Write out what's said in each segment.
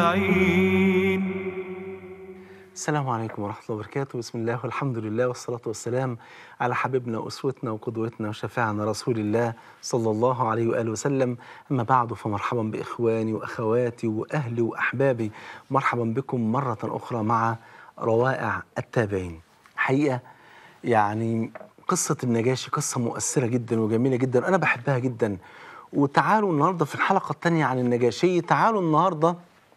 أجمعين السلام عليكم ورحمة الله وبركاته بسم الله والحمد لله والصلاة والسلام على حبيبنا وأسوتنا وقدوتنا وشفاعنا رسول الله صلى الله عليه وآله وسلم أما بعد فمرحبا بإخواني وأخواتي وأهلي وأحبابي مرحبا بكم مرة أخرى مع روائع التابعين حقيقة يعني قصة النجاشي قصة مؤثرة جدا وجميلة جدا أنا بحبها جدا وتعالوا النهاردة في الحلقة الثانية عن النجاشي تعالوا النهاردة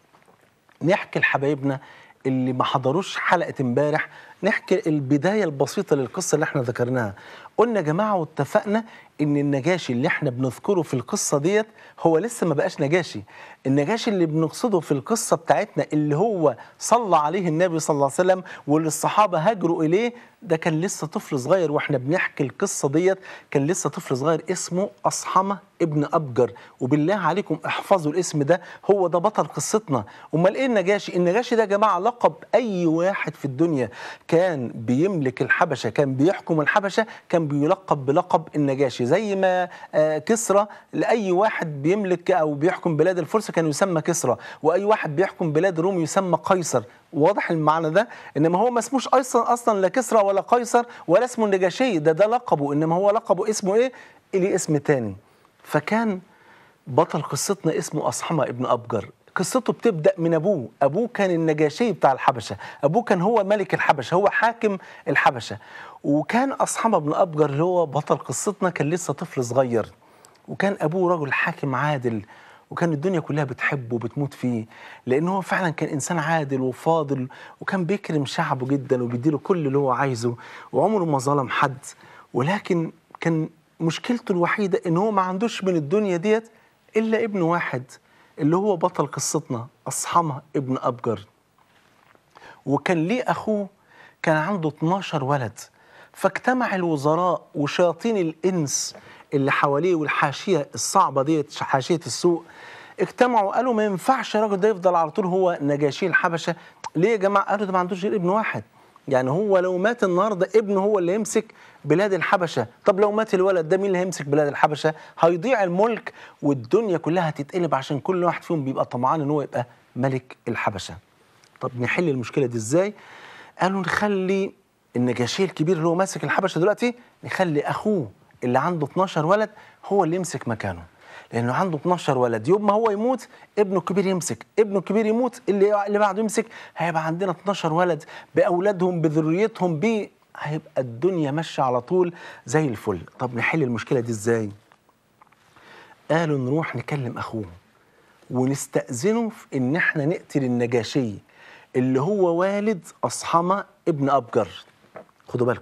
نحكي لحبايبنا اللي ما حضروش حلقه امبارح نحكي البدايه البسيطه للقصه اللي احنا ذكرناها قلنا يا جماعه واتفقنا ان النجاشي اللي احنا بنذكره في القصه ديت هو لسه ما بقاش نجاشي النجاشي اللي بنقصده في القصه بتاعتنا اللي هو صلى عليه النبي صلى الله عليه وسلم واللي الصحابه هاجروا اليه ده كان لسه طفل صغير واحنا بنحكي القصه ديت كان لسه طفل صغير اسمه اصحمه ابن ابجر وبالله عليكم احفظوا الاسم ده هو ده بطل قصتنا امال ايه النجاشي النجاشي ده يا جماعه لقب اي واحد في الدنيا كان بيملك الحبشه كان بيحكم الحبشه كان بيلقب بلقب النجاشي زي ما آه، كسرى لاي واحد بيملك او بيحكم بلاد الفرس كان يسمى كسرى واي واحد بيحكم بلاد الروم يسمى قيصر واضح المعنى ده انما هو ما اسموش اصلا اصلا لا كسرى ولا قيصر ولا اسمه النجاشي ده ده لقبه انما هو لقبه اسمه ايه ليه اسم تاني فكان بطل قصتنا اسمه أصحمة ابن أبجر قصته بتبدأ من أبوه أبوه كان النجاشي بتاع الحبشة أبوه كان هو ملك الحبشة هو حاكم الحبشة وكان أصحمة ابن أبجر اللي هو بطل قصتنا كان لسه طفل صغير وكان أبوه رجل حاكم عادل وكان الدنيا كلها بتحبه وبتموت فيه لأن هو فعلا كان إنسان عادل وفاضل وكان بيكرم شعبه جدا وبيديله كل اللي هو عايزه وعمره ما ظلم حد ولكن كان مشكلته الوحيدة إن هو ما عندوش من الدنيا ديت إلا ابن واحد اللي هو بطل قصتنا أصحمة ابن أبجر وكان ليه أخوه كان عنده 12 ولد فاجتمع الوزراء وشياطين الإنس اللي حواليه والحاشية الصعبة ديت حاشية السوق اجتمعوا قالوا ما ينفعش الراجل ده يفضل على طول هو نجاشي الحبشة ليه يا جماعة قالوا ده ما عندوش غير ابن واحد يعني هو لو مات النهارده ابنه هو اللي يمسك بلاد الحبشه، طب لو مات الولد ده مين اللي هيمسك بلاد الحبشه؟ هيضيع الملك والدنيا كلها هتتقلب عشان كل واحد فيهم بيبقى طمعان ان هو يبقى ملك الحبشه. طب نحل المشكله دي ازاي؟ قالوا نخلي النجاشي الكبير اللي هو ماسك الحبشه دلوقتي نخلي اخوه اللي عنده 12 ولد هو اللي يمسك مكانه. لانه عنده 12 ولد يوم ما هو يموت ابنه الكبير يمسك ابنه الكبير يموت اللي اللي بعده يمسك هيبقى عندنا 12 ولد باولادهم بذريتهم ب هيبقى الدنيا ماشيه على طول زي الفل طب نحل المشكله دي ازاي قالوا نروح نكلم اخوه ونستأذنه في ان احنا نقتل النجاشي اللي هو والد اصحمه ابن ابجر خدوا بالكم